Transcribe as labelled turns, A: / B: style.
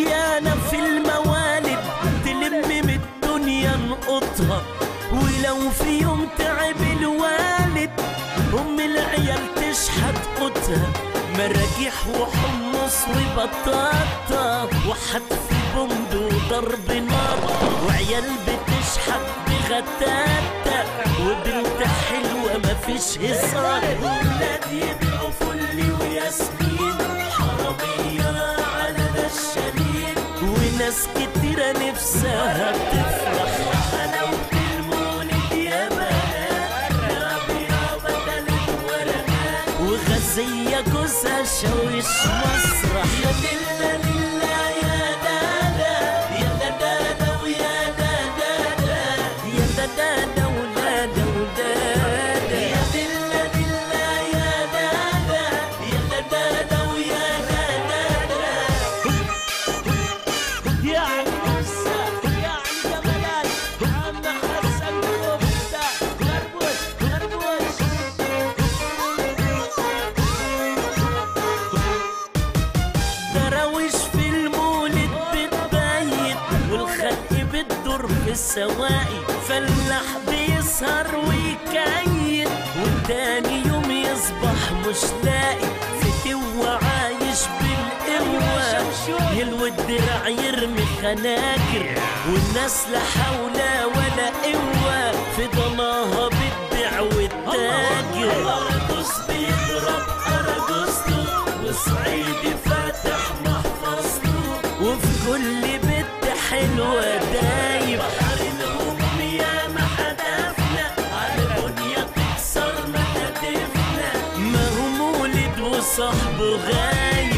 A: ويانا في الموالد تلم من الدنيا نقطها ولو في يوم تعب الوالد ام العيال تشحت قوتها مراجيح وحمص وبطاطا وحتف بومب وضرب نار وعيال بتشحت بغتاتة وبنت حلوة مفيش هزار ولاد يبيعوا فل وياسمين حرامية على نشالين وناس كتيرة نفسها تفرح حلاوة المولد يا بنات ربيع بدل الورقات وغزية جوزها شوش مسرح يا لله لله يا دادا يا دادا ويا دادا يا دادا ولادا ودادا يا لله لله يا دادا يا دادا ويا دادا يا عروسة يا عم جمالات عم حسن كفتة مربوش مربوش دراويش في المولد بتبيت والخلق بتدور في السواقي فلاح بيسهر ويكيد وتاني يوم يصبح مش لاقي فتوة عايش بالقوة يلوي الدرع يرمي خناجر والناس لا حول ولا قوة في ضناها بتبيع وتتاجر أرجوز بيضرب أرجوزته وصعيدي فاتح محفظته وفي كل بنت حلوة دايب حرمهم يا ما حدفنا على الدنيا تكسر مهاتفنا ما هو مولد وصاحبه غايب